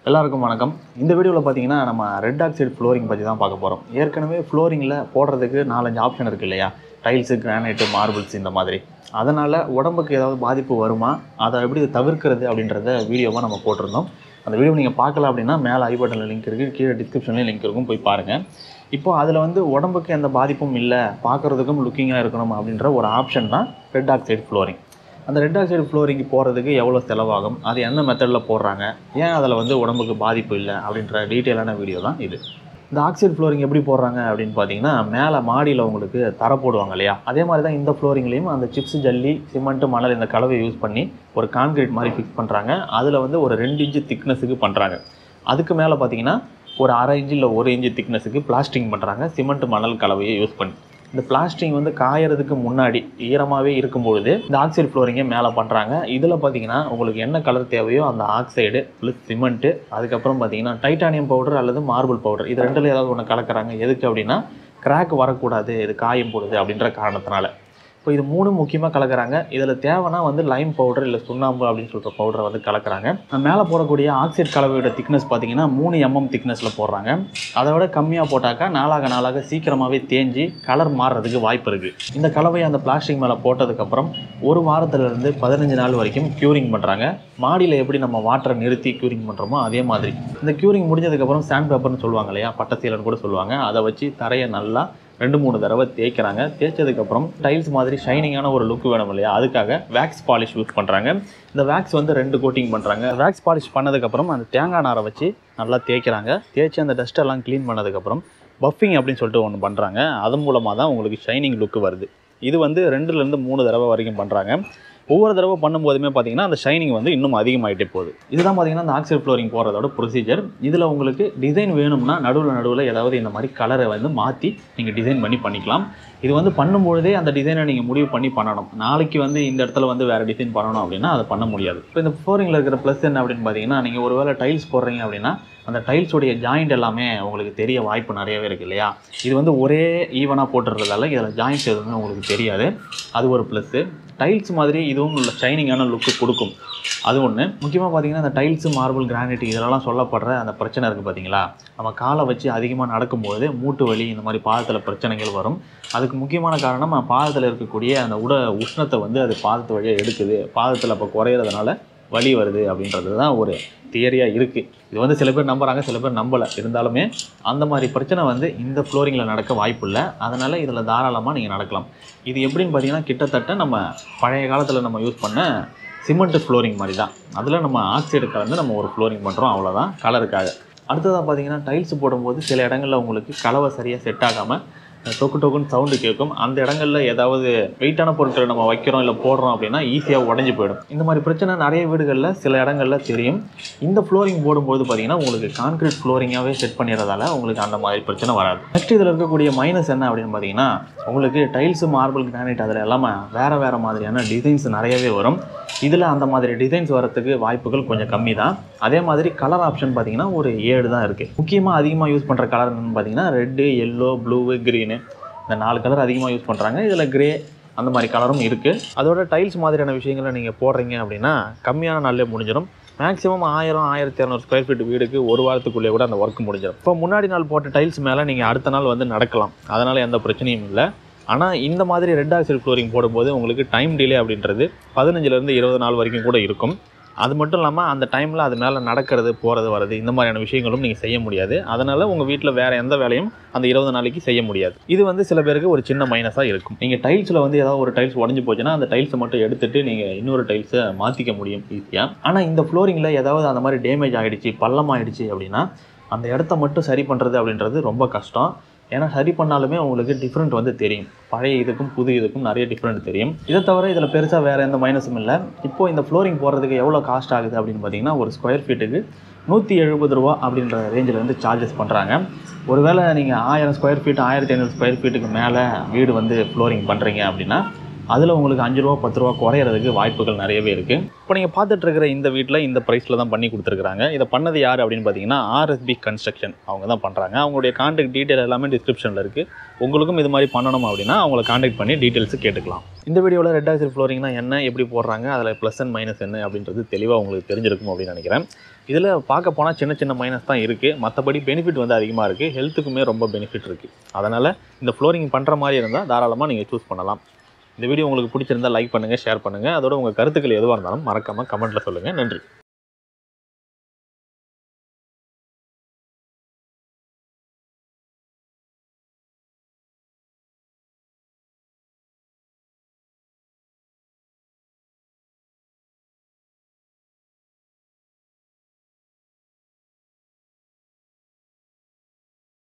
எல்லாருக்கும் வணக்கம் இந்த வீடியோவில் பார்த்தீங்கன்னா நம்ம ரெட் ஆக்சைடு ஃப்ளோரிங் பற்றி தான் பார்க்க போகிறோம் ஏற்கனவே ஃப்ளோரிங்கில் போடுறதுக்கு நாலஞ்சு ஆப்ஷன் இருக்குது இல்லையா டைல்ஸு கிரானைட்டு மார்பிள்ஸ் இந்த மாதிரி அதனால் உடம்புக்கு ஏதாவது பாதிப்பு வருமா அதை எப்படி தவிர்க்கிறது அப்படின்றத வீடியோவாக நம்ம போட்டிருந்தோம் அந்த வீடியோ நீங்கள் பார்க்கல அப்படின்னா மேலே ஐ பட்டனில் லிங்க் இருக்குது கீழே டிஸ்கிரிப்ஷன்லேயும் லிங்க் இருக்கும் போய் பாருங்கள் இப்போ அதில் வந்து உடம்புக்கு எந்த பாதிப்பும் இல்லை பார்க்குறதுக்கும் லுக்கிங்காக இருக்கணும் அப்படின்ற ஒரு ஆப்ஷன் தான் ரெட் ஆக்சைடு ஃப்ளோரிங் அந்த ரெட் ஆக்சைடு ஃப்ளோரிங்க்கு போகிறதுக்கு எவ்வளோ செலவாகும் அது என்ன மெத்தடில் போடுறாங்க ஏன் அதில் வந்து உடம்புக்கு பாதிப்பு இல்லை அப்படின்ற டீட்டெயிலான வீடியோ தான் இது இந்த ஆக்சைடு ஃப்ளோரிங் எப்படி போடுறாங்க அப்படின்னு பார்த்தீங்கன்னா மேலே மாடியில் உங்களுக்கு தர போடுவாங்க இல்லையா அதே மாதிரி தான் இந்த ஃப்ளோரிங்லேயும் அந்த சிப்ஸ் ஜல்லி சிமெண்ட் மணல் இந்த கலவை யூஸ் பண்ணி ஒரு கான்கிரீட் மாதிரி ஃபிக்ஸ் பண்ணுறாங்க அதில் வந்து ஒரு ரெண்டு இன்ச்சு திக்னஸுக்கு பண்ணுறாங்க அதுக்கு மேலே பார்த்தீங்கன்னா ஒரு அரை இன்ச்சு இல்லை ஒரு இன்ச்சு திக்னஸுக்கு பிளாஸ்டிங் பண்ணுறாங்க சிமெண்ட் மணல் கலவையை யூஸ் பண்ணி இந்த பிளாஸ்டிங் வந்து காயறதுக்கு முன்னாடி ஈரமாகவே இருக்கும்பொழுது இந்த ஆக்சைடு ஃப்ளோரிங்கை மேலே பண்ணுறாங்க இதில் பார்த்தீங்கன்னா உங்களுக்கு என்ன கலர் தேவையோ அந்த ஆக்சைடு ப்ளஸ் சிமெண்ட்டு அதுக்கப்புறம் பார்த்தீங்கன்னா டைட்டானியம் பவுடர் அல்லது மார்பிள் பவுடர் இது ரெண்டில் ஏதாவது ஒன்று கலக்குறாங்க எதுக்கு அப்படின்னா கிராக் வரக்கூடாது இது காயம் போடுது அப்படின்ற காரணத்தினால இப்போ இது மூணும் முக்கியமாக கலக்குறாங்க இதில் தேவைன்னா வந்து லைம் பவுடர் இல்லை சுண்ணாம்பு அப்படின்னு சொல்கிற பவுடரை வந்து கலக்குறாங்க மேலே போடக்கூடிய ஆக்சைடு கலவையோட திக்னஸ் பார்த்தீங்கன்னா மூணு எம்எம் திக்னஸில் போடுறாங்க அதை விட கம்மியாக போட்டாக்கா நாளாக நாளாக சீக்கிரமாகவே தேஞ்சு கலர் மாறுறதுக்கு வாய்ப்பு இருக்குது இந்த கலவையை அந்த பிளாஸ்டிக் மேலே போட்டதுக்கப்புறம் ஒரு வாரத்துலேருந்து பதினஞ்சு நாள் வரைக்கும் க்யூரிங் பண்ணுறாங்க மாடியில் எப்படி நம்ம வாட்டரை நிறுத்தி க்யூரிங் பண்ணுறோமோ அதே மாதிரி இந்த க்யூரிங் முடிஞ்சதுக்கப்புறம் சாண்ட் பேப்பர்னு சொல்லுவாங்க இல்லையா பட்டசீலன்னு கூட சொல்லுவாங்க அதை வச்சு தரையை நல்லா ரெண்டு மூணு தடவை தேய்க்கிறாங்க தேய்ச்சதுக்கப்புறம் டைல்ஸ் மாதிரி ஷைனிங்கான ஒரு லுக் வேணும் இல்லையா அதுக்காக வேக்ஸ் பாலிஷ் யூஸ் பண்ணுறாங்க இந்த வேக்ஸ் வந்து ரெண்டு கோட்டிங் பண்ணுறாங்க வேக்ஸ் பாலிஷ் பண்ணதுக்கப்புறம் அந்த தேங்காய் நாரை வச்சு நல்லா தேய்க்கிறாங்க தேய்ச்சி அந்த டஸ்ட் எல்லாம் க்ளீன் பண்ணதுக்கப்புறம் பஃபிங் அப்படின்னு சொல்லிட்டு ஒன்று பண்ணுறாங்க அதன் மூலமாக தான் உங்களுக்கு ஷைனிங் லுக் வருது இது வந்து ரெண்டுலேருந்து மூணு தடவை வரைக்கும் பண்ணுறாங்க ஒவ்வொரு தடவை பண்ணும்போதுமே பார்த்தீங்கன்னா அந்த ஷைனிங் வந்து இன்னும் அதிகமாகிட்டே போகுது இதுதான் பார்த்தீங்கன்னா அந்த ஆக்சைடு ஃப்ளோரிங் போடுறதோட ப்ரொசீஜர் இதில் உங்களுக்கு டிசைன் வேணும்னா நடுவில் நடுவில் ஏதாவது இந்த மாதிரி கலரை வந்து மாற்றி நீங்கள் டிசைன் பண்ணி பண்ணிக்கலாம் இது வந்து பண்ணும்பொழுதே அந்த டிசைனை நீங்கள் முடிவு பண்ணி பண்ணணும் நாளைக்கு வந்து இந்த இடத்துல வந்து வேறு டிசைன் பண்ணணும் அப்படின்னா அதை பண்ண முடியாது இப்போ இந்த ஃப்ளோரிங்கில் இருக்கிற ப்ளஸ் என்ன அப்படின்னு பார்த்தீங்கன்னா நீங்கள் ஒரு வேளை டைல்ஸ் போடுறீங்க அப்படின்னா அந்த டைல்ஸோடைய ஜாயிண்ட் எல்லாமே உங்களுக்கு தெரிய வாய்ப்பு நிறையவே இருக்குது இல்லையா இது வந்து ஒரே ஈவனாக போட்டுறதால இதில் ஜாயிண்ட்ஸ் எதுவுமே உங்களுக்கு தெரியாது அது ஒரு ப்ளஸ்ஸு டைல்ஸ் மாதிரி இதுவும் ஷைனிங்கான லுக்கு கொடுக்கும் அது ஒன்று முக்கியமாக பார்த்தீங்கன்னா அந்த டைல்ஸு மார்பிள் கிரானைட் இதெல்லாம் சொல்லப்படுற அந்த பிரச்சனை இருக்குது பார்த்தீங்களா நம்ம காலை வச்சு அதிகமாக நடக்கும்போது மூட்டு வலி இந்த மாதிரி பாதத்தில் பிரச்சனைகள் வரும் அதுக்கு முக்கியமான காரணம் நம்ம பாதத்தில் இருக்கக்கூடிய அந்த உட உஷ்ணத்தை வந்து அது பாதத்து வழியாக எடுக்குது பாதத்தில் அப்போ குறையிறதுனால வலி வருது அப்படின்றது தான் ஒரு தியரியாக இருக்குது இது வந்து சில பேர் நம்புறாங்க சில பேர் நம்பலை இருந்தாலுமே அந்த மாதிரி பிரச்சனை வந்து இந்த ஃப்ளோரிங்கில் நடக்க வாய்ப்பு இல்லை அதனால் இதில் தாராளமாக நீங்கள் நடக்கலாம் இது எப்படின்னு பார்த்தீங்கன்னா கிட்டத்தட்ட நம்ம பழைய காலத்தில் நம்ம யூஸ் பண்ண சிமெண்ட் ஃப்ளோரிங் மாதிரி தான் அதில் நம்ம ஆக்சைடு கலந்து நம்ம ஒரு ஃப்ளோரிங் பண்ணுறோம் அவ்வளோதான் கலருக்காக அடுத்ததாக பார்த்தீங்கன்னா டைல்ஸ் போடும்போது சில இடங்களில் உங்களுக்கு கலவை சரியாக செட் ஆகாமல் டொக்கு டொக்குன்னு சவுண்டு கேட்கும் அந்த இடங்களில் ஏதாவது வெயிட்டான பொருட்களை நம்ம வைக்கிறோம் இல்லை போடுறோம் அப்படின்னா ஈஸியாக உடஞ்சி போயிடும் இந்த மாதிரி பிரச்சனை நிறைய வீடுகளில் சில இடங்களில் தெரியும் இந்த ஃப்ளோரிங் போடும்போது பார்த்தீங்கன்னா உங்களுக்கு கான்கிரீட் ஃப்ளோரிங்காகவே செட் பண்ணிடுறதால உங்களுக்கு அந்த மாதிரி பிரச்சனை வராது நெக்ஸ்ட் இதில் இருக்கக்கூடிய மைனஸ் என்ன அப்படின்னு பார்த்தீங்கன்னா உங்களுக்கு டைல்ஸு மார்பிள் கிரானைட் அதில் எல்லாமே வேறு வேறு மாதிரியான டிசைன்ஸ் நிறையவே வரும் இதில் அந்த மாதிரி டிசைன்ஸ் வரத்துக்கு வாய்ப்புகள் கொஞ்சம் கம்மி தான் அதே மாதிரி கலர் ஆப்ஷன் பார்த்தீங்கன்னா ஒரு ஏழு தான் இருக்குது முக்கியமாக அதிகமாக யூஸ் பண்ணுற கலர் என்னன்னு பார்த்தீங்கன்னா ரெட்டு எல்லோ ப்ளூவு க்ரீனு இந்த நாலு கலர் அதிகமாக யூஸ் பண்ணுறாங்க இதில் கிரே அந்த மாதிரி கலரும் இருக்குது அதோட டைல்ஸ் மாதிரியான விஷயங்களை நீங்கள் போடுறீங்க அப்படின்னா கம்மியான நாளிலே முடிஞ்சிடும் மேக்ஸிமம் ஆயிரம் ஆயிரத்தி இரநூறு ஸ்கொயர் ஃபீட் வீடுக்கு ஒரு வாரத்துக்குள்ளே கூட அந்த ஒர்க் முடிஞ்சிடும் இப்போ முன்னாடி நாள் போட்ட டைல்ஸ் மேலே நீங்கள் அடுத்த நாள் வந்து நடக்கலாம் அதனால் எந்த பிரச்சனையும் இல்லை ஆனால் இந்த மாதிரி ரெட் ஆக்சைடு ஃப்ளோரிங் போடும்போது உங்களுக்கு டைம் டிலே அப்படின்றது பதினஞ்சுலேருந்து இருபது நாள் வரைக்கும் கூட இருக்கும் அது மட்டும் இல்லாமல் அந்த டைமில் அது மேலே நடக்கிறது போகிறது வர்றது இந்த மாதிரியான விஷயங்களும் நீங்கள் செய்ய முடியாது அதனால் உங்கள் வீட்டில் வேறு எந்த வேலையும் அந்த இருபது நாளைக்கு செய்ய முடியாது இது வந்து சில பேருக்கு ஒரு சின்ன மைனஸாக இருக்கும் நீங்கள் டைல்ஸில் வந்து ஏதாவது ஒரு டைல்ஸ் உடஞ்சி போச்சுன்னா அந்த டைல்ஸை மட்டும் எடுத்துகிட்டு நீங்கள் இன்னொரு டைல்ஸை மாற்றிக்க முடியும் ஈஸியாக ஆனால் இந்த ஃப்ளோரிங்கில் ஏதாவது அந்த மாதிரி டேமேஜ் ஆகிடுச்சு பள்ளம் ஆகிடுச்சு அப்படின்னா அந்த இடத்த மட்டும் சரி பண்ணுறது அப்படின்றது ரொம்ப கஷ்டம் ஏன்னா சரி பண்ணாலுமே உங்களுக்கு டிஃப்ரெண்ட் வந்து தெரியும் பழைய இதுக்கும் புது இதுக்கும் நிறைய டிஃப்ரெண்ட் தெரியும் இதை தவிர இதில் பெருசாக வேறு எந்த மைனஸும் இல்லை இப்போ இந்த ஃப்ளோரிங் போடுறதுக்கு எவ்வளோ காஸ்ட் ஆகுது அப்படின்னு பார்த்தீங்கன்னா ஒரு ஸ்கொயர் ஃபீட்டுக்கு நூற்றி எழுபது ரூபா அப்படின்ற ரேஞ்சில் வந்து சார்ஜஸ் பண்ணுறாங்க ஒருவேளை நீங்கள் ஆயிரம் ஸ்கொயர் ஃபீட் ஆயிரத்தி ஐநூறு ஸ்கொயர் ஃபீட்டுக்கு மேலே வீடு வந்து ஃப்ளோரிங் பண்ணுறீங்க அப்படின்னா அதில் உங்களுக்கு அஞ்சு ரூபா பத்து ரூபா குறையிறதுக்கு வாய்ப்புகள் நிறையவே இருக்குது இப்போ நீங்கள் பார்த்துட்டு இருக்கிற இந்த வீட்டில் இந்த ப்ரைஸில் தான் பண்ணி கொடுத்துருக்காங்க இதை பண்ணது யார் அப்படின்னு பார்த்தீங்கன்னா ஆர்எஸ்பி கன்ஸ்ட்ரக்ஷன் அவங்க தான் பண்ணுறாங்க அவங்களுடைய கான்டாக்ட் டீட்டெயில் எல்லாமே டிஸ்கிரிப்ஷனில் இருக்குது உங்களுக்கும் இது மாதிரி பண்ணணும் அப்படின்னா அவங்கள கான்டாக்ட் பண்ணி டீட்டெயில்ஸ் கேட்டுக்கலாம் இந்த வீடியோவில் ரெட் ஆக்சைடு ஃப்ளோரிங்னா என்ன எப்படி போடுறாங்க அதில் ப்ளஸ் அண்ட் மைனஸ் என்ன அப்படின்றது தெளிவாக உங்களுக்கு தெரிஞ்சிருக்கும் அப்படின்னு நினைக்கிறேன் இதில் பார்க்க போனால் சின்ன சின்ன மைனஸ் தான் இருக்குது மற்றபடி பெனிஃபிட் வந்து அதிகமாக இருக்குது ஹெல்த்துக்குமே ரொம்ப பெனிஃபிட் இருக்குது அதனால் இந்த ஃப்ளோரிங் பண்ணுற மாதிரி இருந்தால் தாராளமாக நீங்கள் சூஸ் பண்ணலாம் இந்த வீடியோ உங்களுக்கு பிடிச்சிருந்தா லைக் பண்ணுங்கள் ஷேர் பண்ணுங்கள் அதோட உங்கள் கருத்துக்கள் எதுவாக இருந்தாலும் மறக்காமல் கமெண்ட்டில் சொல்லுங்கள் நன்றி